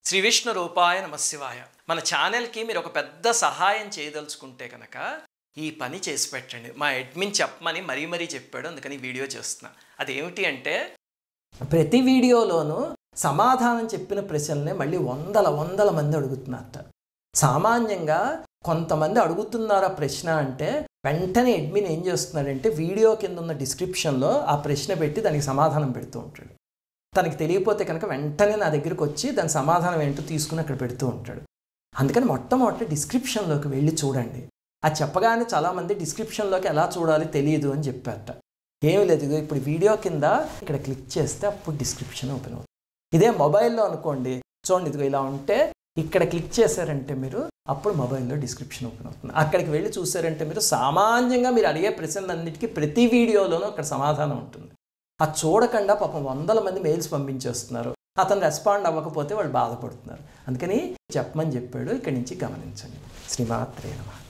శ్రీ విష్ణు రూపాయ నమశివాయ మన ఛానల్కి మీరు ఒక పెద్ద సహాయం చేయదలుచుకుంటే కనుక ఈ పని చేసి పెట్టండి మా అడ్మిన్ చెప్పమని మరీ మరీ చెప్పాడు అందుకని ఈ వీడియో చేస్తున్నా అదేమిటి అంటే ప్రతి వీడియోలోనూ సమాధానం చెప్పిన ప్రశ్నలనే మళ్ళీ వందల వందల మంది అడుగుతున్నారట సామాన్యంగా కొంతమంది అడుగుతున్నారా ప్రశ్న అంటే వెంటనే అడ్మిన్ ఏం చేస్తున్నాడంటే వీడియో కింద ఉన్న డిస్క్రిప్షన్లో ఆ ప్రశ్న పెట్టి దానికి సమాధానం పెడుతూ ఉంటాడు తనకి తెలియపోతే కనుక వెంటనే నా దగ్గరికి వచ్చి దాని సమాధానం ఏంటో తీసుకుని అక్కడ పెడుతూ ఉంటాడు అందుకని మొట్టమొదటి డిస్క్రిప్షన్లోకి వెళ్ళి చూడండి అది చెప్పగానే చాలామంది డిస్క్రిప్షన్లోకి ఎలా చూడాలి తెలియదు అని చెప్పారట ఏమి లేదు ఇదిగో ఇప్పుడు వీడియో కింద ఇక్కడ క్లిక్ చేస్తే అప్పుడు డిస్క్రిప్షన్ ఓపెన్ అవుతుంది ఇదే మొబైల్లో అనుకోండి చూడండి ఇదిగో ఇలా ఉంటే ఇక్కడ క్లిక్ చేశారంటే మీరు అప్పుడు మొబైల్లో డిస్క్రిప్షన్ ఓపెన్ అవుతుంది అక్కడికి వెళ్ళి చూసారంటే మీరు సామాన్యంగా మీరు అడిగే ప్రశ్నలన్నిటికీ ప్రతి వీడియోలోనూ అక్కడ సమాధానం ఉంటుంది అది చూడకుండా పాపం వందల మంది మెయిల్స్ పంపించేస్తున్నారు అతను రెస్పాండ్ అవ్వకపోతే వాళ్ళు బాధపడుతున్నారు అందుకని చెప్పమని చెప్పాడు ఇక్కడి నుంచి గమనించండి శ్రీమాత్రే నమః